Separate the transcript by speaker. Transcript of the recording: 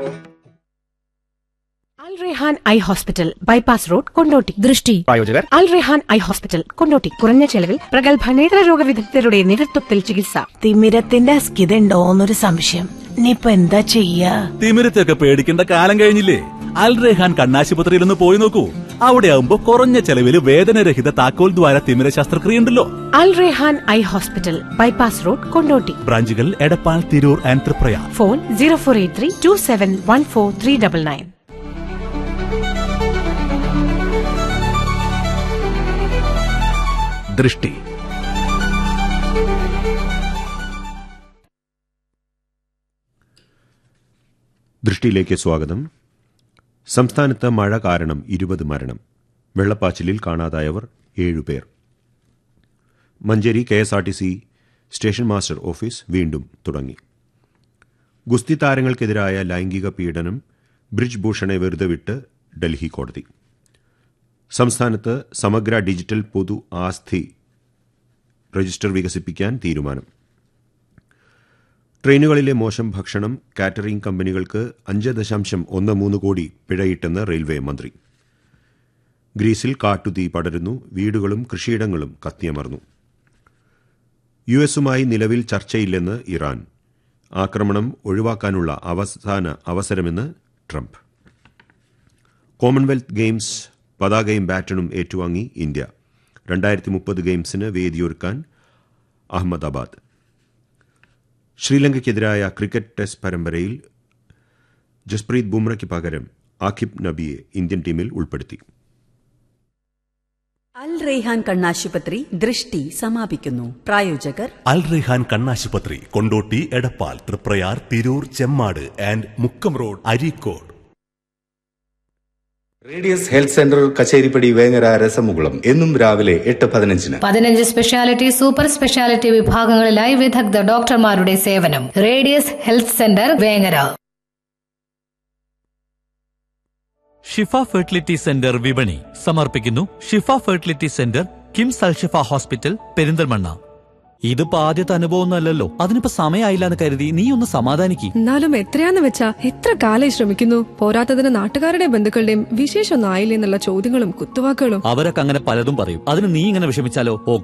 Speaker 1: അൽ Rehan eye hospital bypass road Kondotty
Speaker 2: ദൃഷ്ടി
Speaker 3: പ്രായോജകർ
Speaker 1: Al Rehan eye hospital Kondotty കുറഞ്ഞ ചെലവിൽ പ്രഗത്ഭ നേത്രരോഗ വിദഗ്ധരുടെ നേതൃത്വത്തിൽ ചികിത്സ
Speaker 4: തിമിരത്തിന്റെ അസ്കിതണ്ടോന്നൊരു സംശയം ഇനിയിപ്പൊ എന്താ ചെയ്യാ
Speaker 5: തിമിരത്തൊക്കെ പേടിക്കേണ്ട കാലം കഴിഞ്ഞില്ലേ അൽ റെഹാൻ കണ്ണാശുപത്രിയിൽ ഒന്ന് പോയി നോക്കൂ അവിടെ ആവുമ്പോ കുറഞ്ഞ ചെലവിൽ വേദനരഹിത താക്കോൽ ദ്വാര തിമിര ശസ്ത്രക്രിയ ഉണ്ടല്ലോ
Speaker 1: Al Rehan eye hospital bypass road Kondotty
Speaker 5: ബ്രാഞ്ചുകൾ Edappal Tirur and Triprayar
Speaker 1: phone zero four eight three two seven one four three double nine
Speaker 3: ദൃഷ്ടി
Speaker 6: ദൃഷ്ടിയിലേക്ക് സ്വാഗതം സംസ്ഥാനത്ത് മഴ കാരണം ഇരുപത് മരണം വെള്ളപ്പാച്ചിലിൽ കാണാതായവർ ഏഴുപേർ Manjeri K S R T C station master office വീണ്ടും തുടങ്ങി ഗുസ്തി താരങ്ങൾക്കെതിരായ ലൈംഗിക പീഡനം ബ്രിജ് ഭൂഷണെ വെറുതെ വിട്ട് ഡൽഹി കോടതി സംസ്ഥാനത്ത് സമഗ്ര ഡിജിറ്റൽ പൊതു ആസ്തി രജിസ്റ്റർ വികസിപ്പിക്കാൻ തീരുമാനം ട്രെയിനുകളിലെ മോശം ഭക്ഷണം കാറ്ററിംഗ് കമ്പനികൾക്ക് അഞ്ച് ദശാംശം ഒന്ന് മൂന്ന് കോടി പിഴയിട്ടെന്ന് റെയിൽവേ മന്ത്രി ഗ്രീസിൽ കാട്ടുതീ പടരുന്നു വീടുകളും കൃഷിയിടങ്ങളും കത്തിയമർന്നു യു എസുമായി നിലവിൽ ചർച്ചയില്ലെന്ന് ഇറാൻ ആക്രമണം ഒഴിവാക്കാനുള്ള അവസാന അവസരമെന്ന് ട്രംപ് കോമൺവെൽത്ത് ഗെയിംസ് പതാകയും ബാറ്റണും ഏറ്റുവാങ്ങി ഇന്ത്യ രണ്ടായിരത്തി മുപ്പത് ഗെയിംസിന് വേദിയൊരുക്കാൻ അഹമ്മദാബാദ് ശ്രീലങ്കയ്ക്കെതിരായ ക്രിക്കറ്റ് ടെസ്റ്റ് പരമ്പരയിൽ ജസ്പ്രീത് ബുംറയ്ക്ക് പകരം ആഖിബ് നബിയെ ഇന്ത്യൻ ടീമിൽ ഉൾപ്പെടുത്തി
Speaker 7: അൽ റെയ്ഹാൻ കണ്ണാശുപത്രി ദൃഷ്ടി സമാപിക്കുന്നു പ്രായോജകർ
Speaker 5: അൽ റെഹാൻ കണ്ണാശുപത്രി Kondotty Edappal Triprayar Tirur Chemmad and Mukkam road Areekode
Speaker 8: radius health centre Kacheripady Vengara രസമുകുളം എന്നും രാവിലെ എട്ട് പതിനഞ്ചിന്
Speaker 2: പതിനഞ്ച് സ്പെഷ്യാലിറ്റി സൂപ്പർ സ്പെഷ്യാലിറ്റി വിഭാഗങ്ങളിലായി വിദഗ്ധ ഡോക്ടർമാരുടെ സേവനം radius health centre Vengara
Speaker 9: Shifa fertility centre വിപണി സമർപ്പിക്കുന്നു Shifa fertility centre KIMS Al Shifa hospital Perinthalmanna ഇതിപ്പോ ആദ്യത്തെ അനുഭവമൊന്നുമല്ലല്ലോ അതിനിപ്പോ സമയമായില്ല എന്ന് കരുതി നീ ഒന്ന് സമാധാനിക്ക്
Speaker 10: എന്നാലും എത്രയാന്ന് വെച്ചാ എത്ര കാലായി ശ്രമിക്കുന്നു പോരാത്തതിന് നാട്ടുകാരുടെയും ബന്ധുക്കളുടെയും വിശേഷമൊന്നും ആയില്ലേ എന്നുള്ള ചോദ്യങ്ങളും കുത്തുവാക്കുകളും
Speaker 9: അവരൊക്കെ അങ്ങനെ പലതും പറയും അതിന് നീ ഇങ്ങനെ വിഷമിച്ചാലോ ഓ